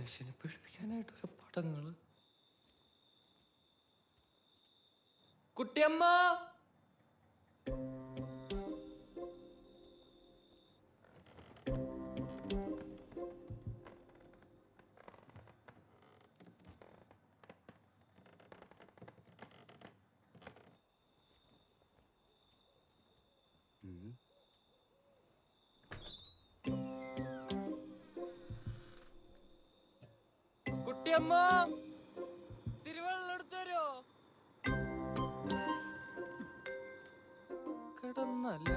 മനുഷ്യനെ പേടിപ്പിക്കാനായിട്ട് ഒരു പടങ്ങള് കുട്ടിയമ്മ കുട്ടിയമ്മ തിരുവള്ളം എടുത്തരോ കിടന്നല്ല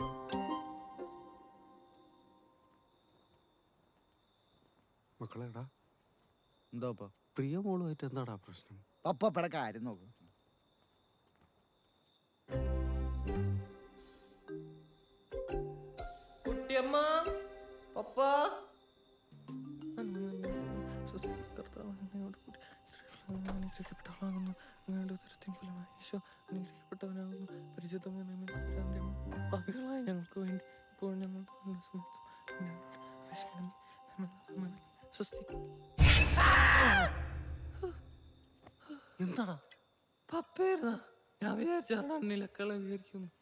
മക്കളെടാ എന്താപ്പാ പ്രിയ മോളുമായിട്ട് എന്താടാ പ്രശ്നം പപ്പ പട കാര്യം നോക്ക് കുട്ടിയമ്മ പപ്പ കർത്താവ് എന്നോട് കൂടി സ്ത്രീകളെ അനുഗ്രഹിക്കപ്പെട്ടവളാകുന്നു നിങ്ങളുടെ ഉദരത്തിൻ ഫലമായി ഈശോ അനുഗ്രഹിക്കപ്പെട്ടവനാകുന്നു പരിചിതമായ നിമിത്തം പാപികളായ ഞങ്ങൾക്ക് വേണ്ടി ഇപ്പോൾ ഞങ്ങളുടെ മരണസമയത്തും ഞങ്ങളെ രക്ഷിക്കണമേ. ആമേൻ. സ്വസ്തി എന്താടാ പപ്പയായിരുന്ന ഞാൻ വിചാരിച്ചാണ് നിലക്കള വിചാരിക്കുന്നു